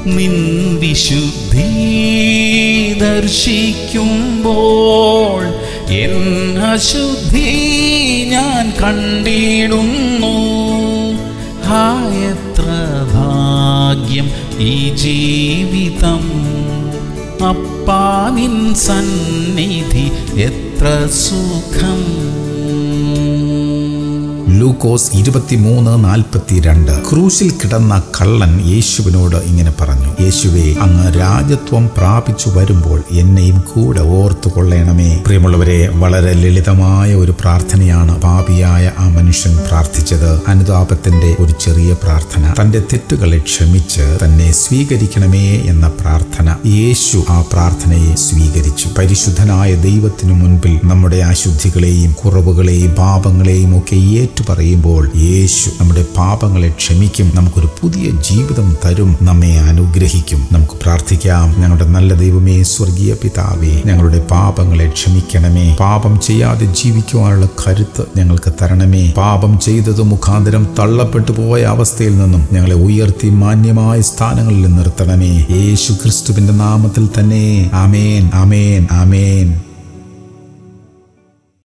നിൻ വിശുദ്ധി ദർശിക്കുമ്പോൾ എൻ അശുദ്ധി ഞാൻ കണ്ടിടുന്നു ഹായത്ര ഭാഗ്യം ഈ ജീവിതം അപ്പാ നിൻ സന്നിധി എത്ര സുഖം ലൂക്കോസ് ഇരുപത്തിമൂന്ന് നാൽപ്പത്തിരണ്ട് ക്രൂശിൽ കിടന്ന കള്ളൻ യേശുവിനോട് ഇങ്ങനെ പറഞ്ഞു യേശുവെ അങ്ങ് രാജ്യത്വം പ്രാപിച്ചു വരുമ്പോൾ എന്നെയും കൂടെ ഓർത്തു കൊള്ളണമേ പ്രിയമുള്ളവരെ വളരെ ലളിതമായ ഒരു പ്രാർത്ഥനയാണ് പാപിയായ ആ മനുഷ്യൻ പ്രാർത്ഥിച്ചത് അനുതാപത്തിന്റെ ഒരു ചെറിയ പ്രാർത്ഥന തന്റെ തെറ്റുകളെ ക്ഷമിച്ച് തന്നെ സ്വീകരിക്കണമേ എന്ന പ്രാർത്ഥന യേശു ആ പ്രാർത്ഥനയെ സ്വീകരിച്ചു പരിശുദ്ധനായ ദൈവത്തിനു മുൻപിൽ നമ്മുടെ അശുദ്ധികളെയും കുറവുകളെയും പാപങ്ങളെയും ഒക്കെ ഏറ്റു പറയുമ്പോൾ യേശു നമ്മുടെ പാപങ്ങളെ ക്ഷമിക്കും നമുക്കൊരു പുതിയ ജീവിതം തരും നമ്മെ അനുഗ്രഹിക്കും നമുക്ക് പ്രാർത്ഥിക്കാം ഞങ്ങളുടെ നല്ല ദൈവമേ സ്വർഗീയ പിതാവേ ഞങ്ങളുടെ പാപങ്ങളെ ക്ഷമിക്കണമേ പാപം ചെയ്യാതെ ജീവിക്കുവാനുള്ള കരുത്ത് ഞങ്ങൾക്ക് തരണമേ പാപം ചെയ്തത് മുഖാന്തരം തള്ളപ്പെട്ടു പോയ അവസ്ഥയിൽ നിന്നും ഞങ്ങളെ ഉയർത്തി മാന്യമായ സ്ഥാനങ്ങളിൽ നിർത്തണമേ യേശു ക്രിസ്തുവിന്റെ നാമത്തിൽ തന്നെ ആമേൻ ആമേൻ ആമേൻ